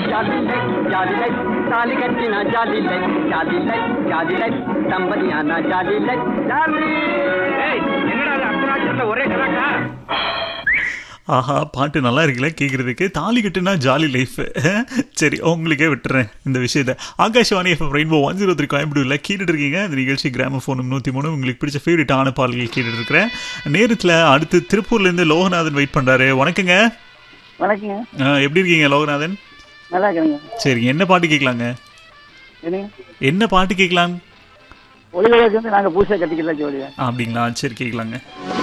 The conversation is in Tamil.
ஜாலி லைஃப் ஜாலி லைஃப் தாலி கட்டினா jolly life jolly life jolly life தம்பதியானா ஜாலி லைஃப் ஜாலி என்னடா அது அர்த்தராட்சத்துல ஒரே கலாட்டா ஆஹா பாட்டு நல்லா இருக்குல்ல கேட்குறதுக்கு தாலி கட்டுனா ஜாலி லைஃப் சரி உங்களுக்கே விட்டுறேன் இந்த விஷயத்த Akashvani FM rainbow one zero three கோயம்புத்தூர்ல கேட்டுட்டு இருக்கீங்க இந்த நிகழ்ச்சி கிராம ஃபோன் நூற்றி மூணு உங்களுக்கு பிடிச்ச ஃபேவரட்டான பாடல்கள் கேட்டுட்டு இருக்கிறேன் நேரத்தில் அடுத்து திருப்பூர்லேருந்து லோகநாதன் வெயிட் பண்ணுறாரு வணக்கங்க வணக்கங்க ஆ, எப்படி இருக்கீங்க லோகநாதன் நல்லா இருக்கிறேங்க சரி என்ன பாட்டு கேட்கலாங்க என்னங்க என்ன பாட்டு கேட்கலாம் ஒளிவிளக்கு வந்து நாங்கள் பூசை கட்டிக்கலாம் ஜோடியா அப்படிங்களா சரி கேட்கலாங்க